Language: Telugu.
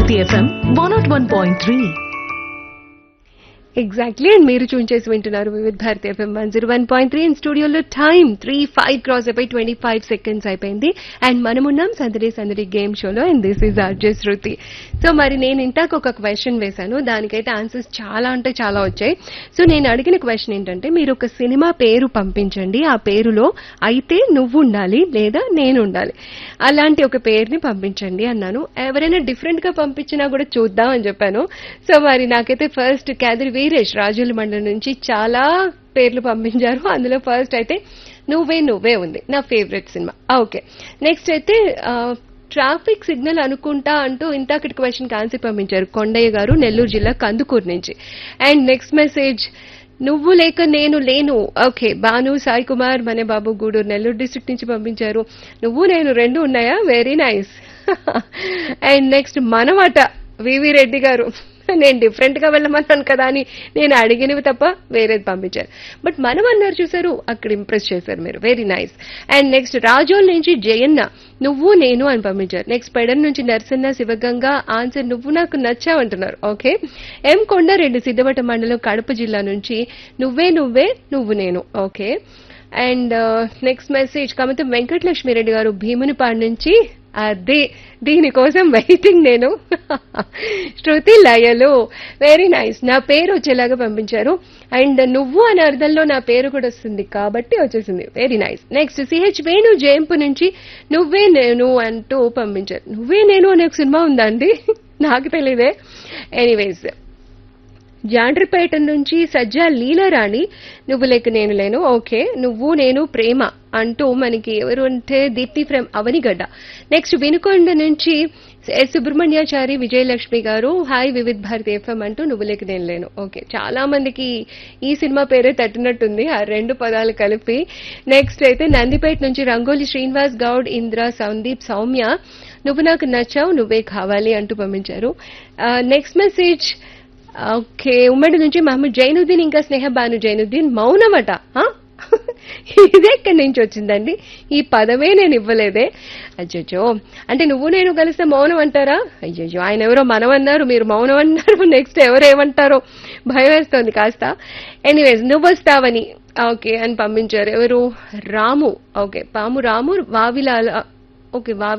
Bharati FM one not one point three exactly and మీరు చూన్ చేసి వింటున్నారు Vividh Bharati FM one zero one point three and స్టూడియోలో టైం త్రీ ఫైవ్ క్రాస్ అయిపోయి ట్వంటీ ఫైవ్ సెకండ్స్ అయిపోయింది అండ్ మనమున్నాం సందడి సందడి గేమ్ షోలో and this is RJ Shruti so మరి నేను ఇంటాక ఒక క్వశ్చన్ వేశాను దానికైతే ఆన్సర్స్ చాలా అంటే చాలా వచ్చాయి సో నేను అడిగిన క్వశ్చన్ ఏంటంటే మీరు ఒక సినిమా పేరు పంపించండి ఆ పేరులో అయితే నువ్వు ఉండాలి లేదా నేను ఉండాలి అలాంటి ఒక పేరుని పంపించండి అన్నాను ఎవరైనా డిఫరెంట్ గా పంపించినా కూడా చూద్దాం అని చెప్పాను సో మరి నాకైతే ఫస్ట్ క్యాదరి వీరేష్ రాజుల మండలం నుంచి చాలా పేర్లు పంపించారు అందులో ఫస్ట్ అయితే నువ్వే నువ్వే ఉంది నా ఫేవరెట్ సినిమా ఓకే నెక్స్ట్ అయితే ఆ, ట్రాఫిక్ సిగ్నల్ అనుకుంటా అంటూ ఇంతకటి క్వశ్చన్ ఆన్సర్ పంపించారు కొండయ్య గారు నెల్లూరు జిల్లా కందుకూరు నుంచి అండ్ నెక్స్ట్ మెసేజ్ నువ్వు లేక నేను లేను ఓకే భాను సాయి కుమార్ మనే బాబు గూడూరు నెల్లూరు డిస్ట్రిక్ట్ నుంచి పంపించారు నువ్వు నేను రెండు ఉన్నాయా వెరీ నైస్ అండ్ నెక్స్ట్ మనమాట వివి రెడ్డి గారు నేను డిఫరెంట్ గా వెళ్ళమన్నాను కదా అని నేను అడిగినవి తప్ప వేరేది పంపించారు బట్ మనం అన్నారు చూసారు అక్కడ ఇంప్రెస్ చేశారు మీరు very nice and next Razole నుంచి జయన్న నువ్వు నేను అని పంపించారు నెక్స్ట్ పెడన్ నుంచి నరసన్న శివగంగా ఆన్సర్ నువ్వు నాకు నచ్చావంటున్నారు ఓకే ఎం కొండారెడ్డి సిద్ధవట మండలం కడప జిల్లా నుంచి నువ్వే నువ్వే నువ్వు నేను okay and next message Kamatham Venkatalakshmireddy గారు భీమునిపాడు నుంచి అదే దీనికోసం వెయిటింగ్ నేను శృతి లయలు వెరీ నైస్ నా పేరు వచ్చేలాగా పంపించారు అండ్ నువ్వు అనే అర్థంలో నా పేరు కూడా వస్తుంది కాబట్టి వచ్చేసింది very nice next CH Venu Jayampu నుంచి నువ్వే నేను అంటూ పంపించారు నువ్వే నేను అనే ఒక సినిమా ఉందా అండి నాకు తెలియదే ఎనీవేస్ జాండ్రిపేట నుంచి సజ్జా లీలారాణి నువ్వు లేక నేను లేను ఓకే నువ్వు నేను ప్రేమ అంటూ మనకి ఎవరు అంటే దీప్తి ఫ్రమ్ అవనిగడ్డ నెక్స్ట్ వినుకొండ నుంచి ఎస్ సుబ్రహ్మణ్యాచారి విజయలక్ష్మి గారు హాయ్ వివిధ్ భారతి ఎఫ్ఎం అంటూ నువ్వు లేక నేను లేను ఓకే చాలా మందికి ఈ సినిమా పేరే తట్టినట్టుంది ఆ రెండు పదాలు కలిపి నెక్స్ట్ అయితే నందిపేట నుంచి రంగోలి శ్రీనివాస్ గౌడ్ ఇంద్ర సందీప్ సౌమ్య నువ్వు నాకు నచ్చావు నువ్వే కావాలి అంటూ పంపించారు నెక్స్ట్ మెసేజ్ ఓకే ఉమ్మడి నుంచి మహమ్మద్ జైనుద్దీన్ ఇంకా స్నేహ బాను జైనుద్దీన్ మౌనమట ఆ? ఇది ఎక్కడి నుంచి వచ్చిందండి ఈ పదమే నేను ఇవ్వలేదే అయ్యో అంటే నువ్వు నేను కలిస్తే మౌనం అంటారా అయ్యో ఆయన ఎవరో మనం అన్నారు మీరు మౌనం అన్నారు నెక్స్ట్ ఎవరు ఏమంటారో భయం వేస్తోంది కాస్త ఎనీవేస్ నువ్వు వస్తావని ఓకే అని పంపించారు ఎవరు రాము ఓకే పాము రాము వావిలాల ఓకే వావి